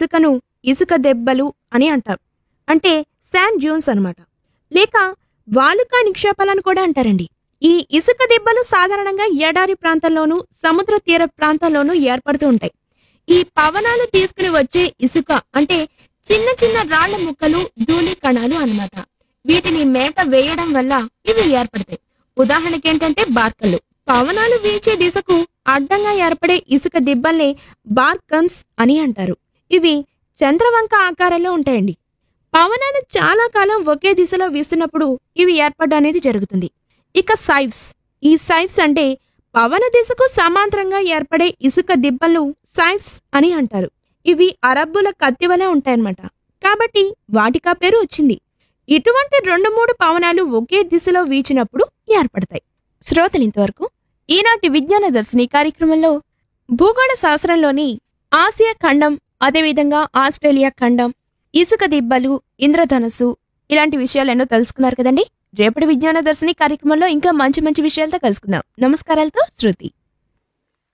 ఇసుకను ఇసుక దెబ్బలు అని అంటారు అంటే శాండ్ డ్యూన్స్ అన్నమాట లేక వాలుకా నిక్షేపాలను కూడా అంటారండి ఈ ఇసుక దెబ్బలు సాధారణంగా ఎడారి ప్రాంతంలోనూ సముద్ర తీర ప్రాంతాల్లోనూ ఏర్పడుతూ ఉంటాయి ఈ పవనాలు తీసుకుని వచ్చే ఇసుక అంటే చిన్న చిన్న రాళ్ల ముక్కలు ధూళి కణాలు అన్నమాట వీటిని మేత వేయడం వల్ల ఇవి ఏర్పడతాయి ఉదాహరణకి ఏంటంటే బార్కలు పవనాలు వీచే దిశకు అడ్డంగా ఏర్పడే ఇసుక దిబ్బల్ని బార్కన్స్ అని అంటారు ఇవి చంద్రవంక ఆకారంలో ఉంటాయండి పవనాలు చాలా కాలం ఒకే దిశలో వీస్తున్నప్పుడు ఇవి ఏర్పడడం అనేది జరుగుతుంది ఇక సైవ్స్ ఈ సైవ్స్ అంటే పవన దిశకు సమాంతరంగా ఏర్పడే ఇసుక దిబ్బలు సైవ్స్ అని అంటారు ఇవి అరబ్బుల కత్తి వలె ఉంటాయన్నమాట కాబట్టి వాటికా పేరు వచ్చింది ఇటువంటి రెండు మూడు పవనాలు ఒకే దిశలో వీచినప్పుడు ఏర్పడతాయి శ్రోతలు ఇంతవరకు ఈనాటి విజ్ఞాన దర్శిని కార్యక్రమంలో భూగోళ శాస్త్రంలోని ఆసియా ఖండం అదేవిధంగా ఆస్ట్రేలియా ఖండం ఇసుక దిబ్బలు ఇంద్రధనస్సు ఇలాంటి విషయాలెన్నో తెలుసుకున్నారు కదండి రేపటి విజ్ఞాన దర్శిని కార్యక్రమంలో ఇంకా మంచి మంచి విషయాలతో కలుసుకుందాం నమస్కారాలతో శృతి